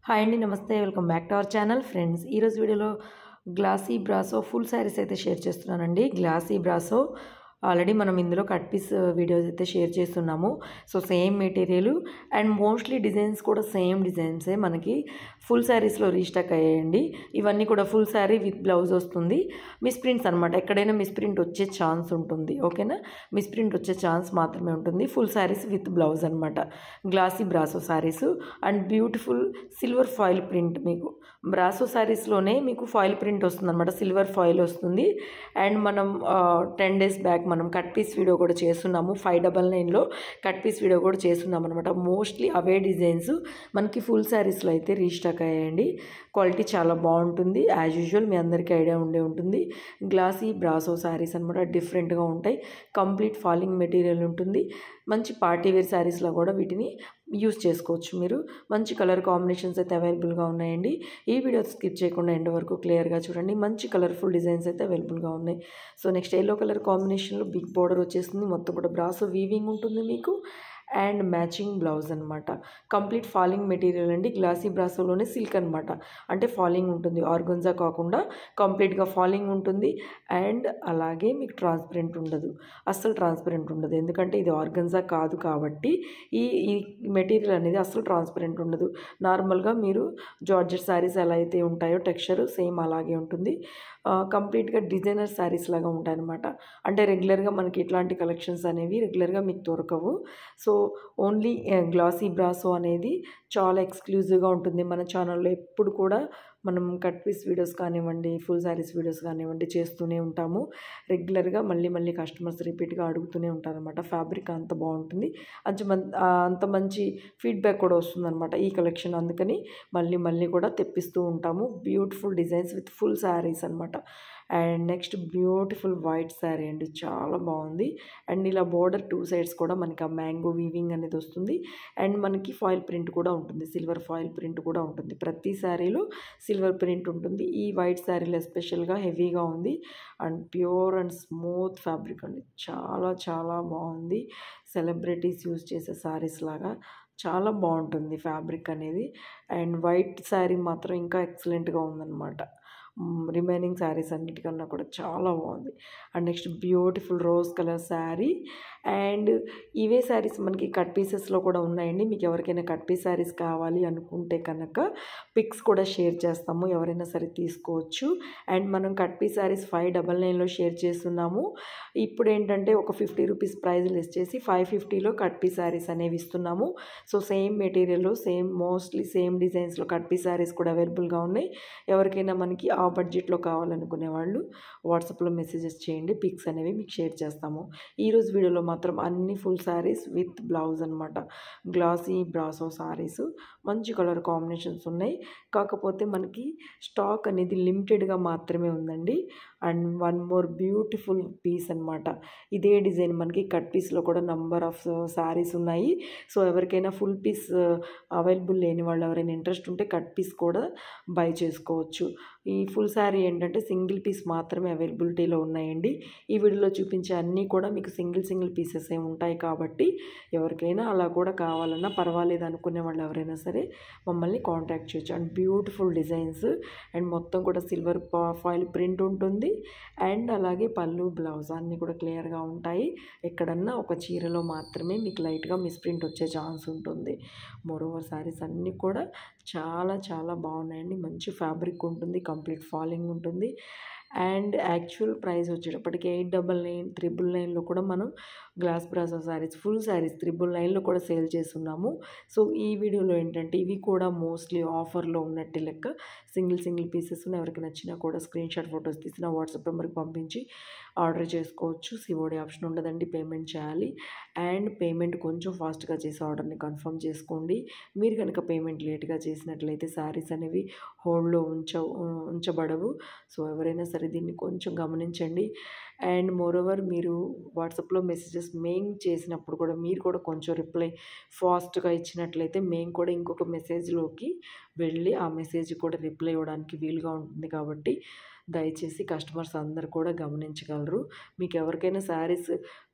hi అండి నమస్తే welcome back to our channel friends ఈరోజు వీడియోలో గ్లాసీ బ్రాసో ఫుల్ శారీస్ అయితే షేర్ చేస్తున్నానండి గ్లాసీ బ్రాసో ఆల్రెడీ మనం ఇందులో కట్ పీస్ వీడియోస్ అయితే షేర్ చేస్తున్నాము so same material and mostly designs కూడా సేమ్ డిజైన్సే మనకి ఫుల్ శారీస్లో రీస్టాక్ అయ్యాయండి ఇవన్నీ కూడా ఫుల్ శారీ విత్ బ్లౌజ్ వస్తుంది మిస్ ప్రింట్స్ అనమాట ఎక్కడైనా మిస్ ప్రింట్ వచ్చే ఛాన్స్ ఉంటుంది ఓకేనా మిస్ ప్రింట్ వచ్చే ఛాన్స్ మాత్రమే ఉంటుంది ఫుల్ శారీస్ విత్ బ్లౌజ్ అనమాట glossy brasso saris and beautiful silver foil print మీకు బ్రాసో శారీస్లోనే మీకు ఫాయిల్ ప్రింట్ వస్తుంది అనమాట సిల్వర్ ఫాయిల్ వస్తుంది అండ్ మనం టెన్ డేస్ బ్యాక్ మనం కట్ పీస్ వీడియో కూడా చేస్తున్నాము ఫైవ్ డబల్ నైన్లో కట్ పీస్ వీడియో కూడా చేస్తున్నాం అనమాట మోస్ట్లీ అవే డిజైన్స్ మనకి ఫుల్ శారీస్లో అయితే రీస్టాక్ అయ్యాయండి క్వాలిటీ చాలా బాగుంటుంది యాజ్ యూజువల్ మీ అందరికీ ఐడియా ఉండే ఉంటుంది గ్లాసీ బ్రాసో శారీస్ అనమాట డిఫరెంట్గా ఉంటాయి కంప్లీట్ ఫాలింగ్ మెటీరియల్ ఉంటుంది మంచి పార్టీ వేర్ శారీస్లో కూడా వీటిని యూస్ చేసుకోవచ్చు మీరు మంచి కలర్ కాంబినేషన్స్ అయితే అవైలబుల్గా ఉన్నాయండి ఈ వీడియో స్కిప్ చేయకుండా ఎండ్ వరకు క్లియర్గా చూడండి మంచి కలర్ఫుల్ డిజైన్స్ అయితే అవైలబుల్గా ఉన్నాయి సో నెక్స్ట్ ఎల్లో కలర్ కాంబినేషన్లో బిగ్ బార్డర్ వచ్చేస్తుంది మొత్తం కూడా బ్రాసో వీవింగ్ ఉంటుంది మీకు అండ్ మ్యాచింగ్ బ్లౌజ్ అనమాట కంప్లీట్ ఫాలింగ్ మెటీరియల్ అండి గ్లాసీ బ్రాసోలోనే సిల్క్ అనమాట అంటే ఫాలింగ్ ఉంటుంది ఆర్గన్జా కాకుండా కంప్లీట్గా ఫాలింగ్ ఉంటుంది అండ్ అలాగే మీకు ట్రాన్స్పరెంట్ ఉండదు అస్సలు ట్రాన్స్పరెంట్ ఉండదు ఎందుకంటే ఇది ఆర్గన్జా కాదు కాబట్టి ఈ ఈ మెటీరియల్ అనేది అస్సలు ట్రాన్స్పరెంట్ ఉండదు నార్మల్గా మీరు జార్జెట్ శారీస్ ఎలా అయితే ఉంటాయో టెక్స్చర్ సేమ్ అలాగే ఉంటుంది కంప్లీట్గా డిజైనర్ శారీస్ లాగా ఉంటాయన్నమాట అంటే రెగ్యులర్గా మనకి ఇట్లాంటి కలెక్షన్స్ అనేవి రెగ్యులర్గా మీకు దొరకవు సో ఓన్లీ గ్లాసీ బ్రాసో అనేది చాలా ఎక్స్క్లూజివ్గా ఉంటుంది మన ఛానల్లో ఎప్పుడు కూడా మనం కట్ పీస్ వీడియోస్ కానివ్వండి ఫుల్ శారీస్ వీడియోస్ కానివ్వండి చేస్తూనే ఉంటాము రెగ్యులర్గా మళ్ళీ మళ్ళీ కస్టమర్స్ రిపీట్గా అడుగుతూనే ఉంటారనమాట ఫ్యాబ్రిక్ అంత బాగుంటుంది అంత మం- ఆ, అంత మంచి ఫీడ్బ్యాక్ కూడా వస్తుందన్నమాట ఈ కలెక్షన్ అందుకని మళ్ళీ మళ్ళీ కూడా తెప్పిస్తూ ఉంటాము beautiful designs with full saris అనమాట and next beautiful white sari అండి చాలా బాగుంది అండ్ ఇలా బోర్డర్ టూ సైడ్స్ కూడా మనకి ఆ మ్యాంగో వీవింగ్ అనేది వస్తుంది అండ్ మనకి ఫాయిల్ ప్రింట్ కూడా ఉంటుంది సిల్వర్ ఫాయిల్ ప్రింట్ కూడా ఉంటుంది ప్రతి శారీలో సిల్వర్ ప్రింట్ ఉంటుంది ఈ వైట్ శారీలో ఎస్పెషల్గా హెవీగా ఉంది and pure and smooth fabric అండి చాలా చాలా బాగుంది సెలబ్రిటీస్ యూజ్ చేసే శారీస్ లాగా చాలా బాగుంటుంది ఫ్యాబ్రిక్ అనేది అండ్ వైట్ శారీ మాత్రం ఇంకా ఎక్సలెంట్గా ఉందన్నమాట రిమైనింగ్ శారీస్ అన్నిటికన్నా కూడా చాలా బాగుంది and next beautiful rose colour sari and ఇవే శారీస్ మనకి కట్ పీసెస్లో కూడా ఉన్నాయండి మీకు ఎవరికైనా కట్ పీస్ శారీస్ కావాలి అనుకుంటే కనుక పిక్స్ కూడా షేర్ చేస్తాము ఎవరైనా సరే తీసుకోవచ్చు అండ్ మనం cut piece saris five double నైన్లో షేర్ చేస్తున్నాము ఇప్పుడు ఏంటంటే ఒక ఫిఫ్టీ రూపీస్ ప్రైస్ లెస్ చేసి ఫైవ్ ఫిఫ్టీలో కట్ పీస్ శారీస్ అనేవి ఇస్తున్నాము సో సేమ్ మెటీరియల్లో సేమ్ మోస్ట్లీ సేమ్ డిజైన్స్లో కట్ పీస్ శారీస్ కూడా అవైలబుల్గా ఉన్నాయి ఎవరికైనా మనకి ఆ బడ్జెట్లో కావాలనుకునే వాళ్ళు వాట్సాప్లో మెసేజెస్ చేయండి పిక్స్ అనేవి మీకు షేర్ చేస్తాము ఈరోజు వీడియోలో మాత్రం అన్ని ఫుల్ శారీస్ విత్ బ్లౌజ్ అనమాట గ్లాసీ బ్రాసో శారీస్ మంచి కలర్ కాంబినేషన్స్ ఉన్నాయి కాకపోతే మనకి స్టాక్ అనేది లిమిటెడ్గా మాత్రమే ఉందండి and one more beautiful piece అనమాట ఇదే డిజైన్ మనకి కట్ పీస్లో కూడా నంబర్ ఆఫ్ శారీస్ ఉన్నాయి సో ఎవరికైనా ఫుల్ పీస్ అవైలబుల్ లేని వాళ్ళు ఎవరైనా ఇంట్రెస్ట్ ఉంటే కట్ పీస్ కూడా బై చేసుకోవచ్చు ఈ ఫుల్ శారీ ఏంటంటే సింగిల్ పీస్ మాత్రమే అవైలబిలిటీలో ఉన్నాయండి ఈ వీడియోలో చూపించే అన్నీ కూడా మీకు సింగిల్ సింగిల్ పీసెస్ ఏ ఉంటాయి కాబట్టి ఎవరికైనా అలా కూడా కావాలన్నా పర్వాలేదు అనుకునే వాళ్ళు ఎవరైనా సరే మమ్మల్ని కాంటాక్ట్ చేయొచ్చు అండ్ బ్యూటిఫుల్ డిజైన్స్ అండ్ మొత్తం కూడా సిల్వర్ ఫాయిల్ ప్రింట్ ఉంటుంది అండ్ అలాగే పళ్ళు బ్లౌజ్ అన్నీ కూడా క్లియర్గా ఉంటాయి ఎక్కడన్నా ఒక చీరలో మాత్రమే మీకు లైట్గా మిస్ప్రింట్ వచ్చే ఛాన్స్ ఉంటుంది మోరోవర్ శారీస్ అన్నీ కూడా చాలా చాలా బాగున్నాయండి మంచి ఫ్యాబ్రిక్ ఉంటుంది కంప్లీట్ ఫాలింగ్ ఉంటుంది అండ్ యాక్చువల్ ప్రైస్ వచ్చేటప్పటికి ఎయిట్ డబల్ నైన్ త్రిబుల్ నైన్లో కూడా మనం glass brasso saris full saris triple నైన్లో కూడా సేల్ చేస్తున్నాము సో ఈ వీడియోలో ఏంటంటే ఇవి కూడా మోస్ట్లీ ఆఫర్లో ఉన్నట్టు లెక్క సింగిల్ సింగిల్ పీసెస్ ఎవరికి నచ్చినా కూడా స్క్రీన్ షాట్ ఫొటోస్ తీసిన వాట్సాప్ నెంబర్కి పంపించి ఆర్డర్ చేసుకోవచ్చు సిఓడి ఆప్షన్ ఉండదండి పేమెంట్ చేయాలి అండ్ పేమెంట్ కొంచెం ఫాస్ట్గా చేసి ఆర్డర్ని కన్ఫర్మ్ చేసుకోండి మీరు కనుక పేమెంట్ లేట్గా చేసినట్లయితే శారీస్ అనేవి హోల్డ్లో ఉంచ ఉంచబడవు సో ఎవరైనా సరే దీన్ని కొంచెం గమనించండి అండ్ మోరోవర్ మీరు వాట్సాప్లో మెసేజెస్ మేము చేసినప్పుడు కూడా మీరు కూడా కొంచెం రిప్లై ఫాస్ట్గా ఇచ్చినట్లయితే మేము కూడా ఇంకొక మెసేజ్లోకి వెళ్ళి ఆ మెసేజ్ కూడా రిప్లై ఇవ్వడానికి వీలుగా ఉంటుంది కాబట్టి దయచేసి కస్టమర్స్ అందరు కూడా గమనించగలరు మీకు ఎవరికైనా శారీస్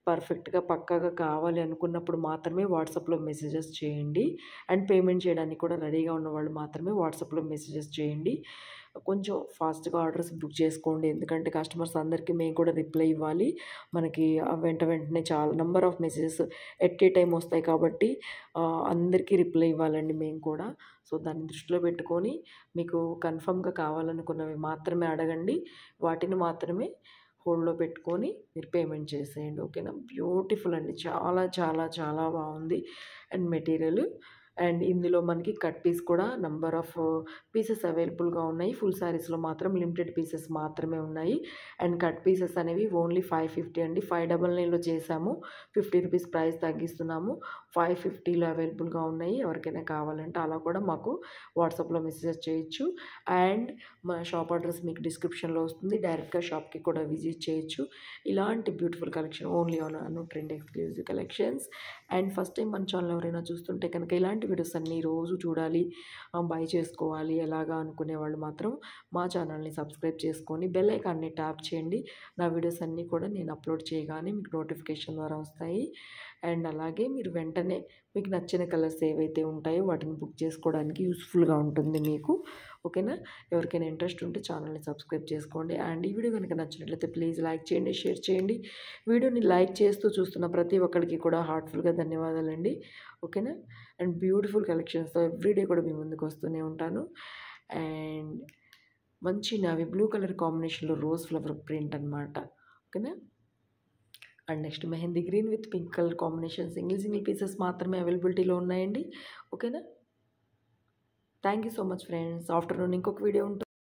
పర్ఫెక్ట్గా పక్కాగా కావాలి అనుకున్నప్పుడు మాత్రమే వాట్సాప్లో మెసేజెస్ చేయండి అండ్ పేమెంట్ చేయడానికి కూడా రెడీగా ఉన్న వాళ్ళు మాత్రమే వాట్సాప్లో మెసేజెస్ చేయండి కొంచెం ఫాస్ట్గా ఆర్డర్స్ బుక్ చేసుకోండి ఎందుకంటే కస్టమర్స్ అందరికీ మేము కూడా రిప్లై ఇవ్వాలి మనకి ఆ వెంట వెంటనే చాలా number of messages at a time వస్తాయి కాబట్టి ఆ, అందరికీ రిప్లై ఇవ్వాలండి మేము కూడా సో దాన్ని దృష్టిలో పెట్టుకొని మీకు కన్ఫర్మ్గా కావాలనుకున్నవి మాత్రమే అడగండి వాటిని మాత్రమే హోల్డ్లో పెట్టుకొని మీరు పేమెంట్ చేసేయండి ఓకేనా బ్యూటిఫుల్ అండి చాలా చాలా చాలా బాగుంది అండ్ మెటీరియల్ అండ్ ఇందులో మనకి కట్ పీస్ కూడా నంబర్ ఆఫ్ పీసెస్ అవైలబుల్గా ఉన్నాయి ఫుల్ శారీస్లో మాత్రం లిమిటెడ్ పీసెస్ మాత్రమే ఉన్నాయి అండ్ కట్ పీసెస్ అనేవి ఓన్లీ ఫైవ్ ఫిఫ్టీ అండి ఫైవ్ డబల్ నైన్లో చేసాము ఫిఫ్టీ రూపీస్ ప్రైస్ తగ్గిస్తున్నాము ఫైవ్ ఫిఫ్టీలో అవైలబుల్గా ఉన్నాయి ఎవరికైనా కావాలంటే అలా కూడా మాకు వాట్సాప్లో మెసేజ్ చేయొచ్చు అండ్ మా షాప్ అడ్రస్ మీకు డిస్క్రిప్షన్లో వస్తుంది డైరెక్ట్గా షాప్కి కూడా విజిట్ చేయొచ్చు ఇలాంటి beautiful collection only on Anu trend exclusive collections and first time మన ఛానల్ ఎవరైనా చూస్తుంటే కనుక ఇలాంటి వీడియోస్ అన్ని రోజు చూడాలి బై చేసుకోవాలి ఎలాగా అనుకునే వాళ్ళు మాత్రం మా ఛానల్ని సబ్స్క్రైబ్ చేసుకొని బెల్ ఐకాన్ని ట్యాప్ చేయండి నా వీడియోస్ అన్నీ కూడా నేను అప్లోడ్ చేయగానే మీకు నోటిఫికేషన్ ద్వారా వస్తాయి అండ్ అలాగే మీరు వెంటనే మీకు నచ్చిన కలర్స్ ఏవైతే ఉంటాయో వాటిని బుక్ చేసుకోవడానికి యూస్ఫుల్గా ఉంటుంది మీకు ఓకేనా ఎవరికైనా ఇంట్రెస్ట్ ఉంటే ఛానల్ని సబ్స్క్రైబ్ చేసుకోండి అండ్ ఈ వీడియో కనుక నచ్చినట్లయితే ప్లీజ్ లైక్ చేయండి షేర్ చేయండి వీడియోని లైక్ చేస్తూ చూస్తున్న ప్రతి ఒక్కరికి కూడా హార్ట్ఫుల్గా ధన్యవాదాలండి ఓకేనా అండ్ బ్యూటిఫుల్ కలెక్షన్స్తో ఎవ్రీడే కూడా మీ ముందుకు వస్తూనే ఉంటాను అండ్ మంచి నావి బ్లూ కలర్ కాంబినేషన్లో రోజ్ ఫ్లవర్ ప్రింట్ అనమాట ఓకేనా and next mehndi green with pink colour combination single single pieces మాత్రమే అవైలబిలిటీలో ఉన్నాయండి ఓకేనా thank you so much friends afternoon ఇంకొక వీడియో ఉంటుంది